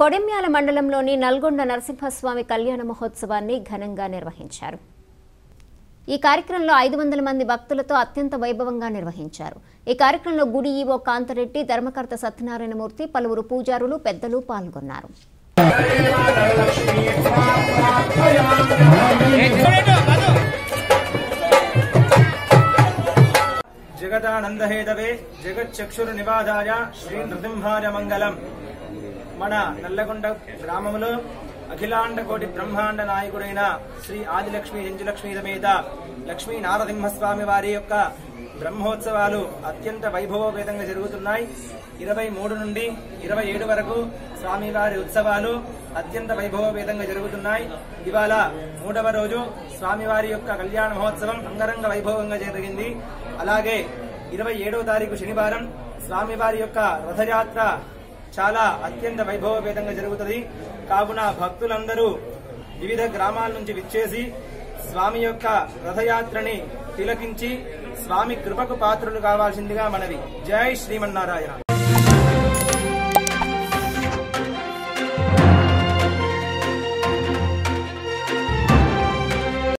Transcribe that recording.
కొడెమ్యాల మండలంలోని నల్గొండ నరసింహస్వామి కళ్యాణ మహోత్సవాన్ని ఘనంగా నిర్వహించారు ఈ కార్యక్రమంలో ఐదు వందల మంది భక్తులతో అత్యంత వైభవంగా నిర్వహించారు ఈ కార్యక్రమంలో గుడి ఈవో కాంతరెడ్డి ధర్మకర్త సత్యనారాయణమూర్తి పలువురు పూజారులు పెద్దలు పాల్గొన్నారు జగదానందహేతవే జగచ్చక్షురు నివాదాయ శ్రీ నృసింహాయ మంగళం మన నల్లగొండ గ్రామంలో అఖిలాండ కోటి బ్రహ్మాండ నాయకుడైన శ్రీ ఆదిలక్ష్మి ఎంజులక్ష్మి సమేత లక్ష్మీ నారసింహస్వామి వారి యొక్క బ్రహ్మోత్సవాలు అత్యంత వైభవోపేతంగా జరుగుతున్నాయి ఇరవై మూడు నుండి ఇరవై ఏడు వరకు స్వామివారి ఉత్సవాలు అత్యంత వైభవోపేతంగా జరుగుతున్నాయి ఇవాళ మూడవ రోజు స్వామివారి యొక్క కళ్యాణ మహోత్సవం అంగరంగ వైభవంగా జరిగింది అలాగే ఇరవై ఏడవ తారీఖు శనివారం స్వామివారి యొక్క రథయాత్ర చాలా అత్యంత వైభవపేతంగా జరుగుతుంది కావున భక్తులందరూ వివిధ గ్రామాల నుంచి విచ్చేసి స్వామి యొక్క రథయాత్రని తిలకించి స్వామి కృపకు పాత్రులు కావాల్సిందిగా మనవి జై శ్రీమన్నారాయణ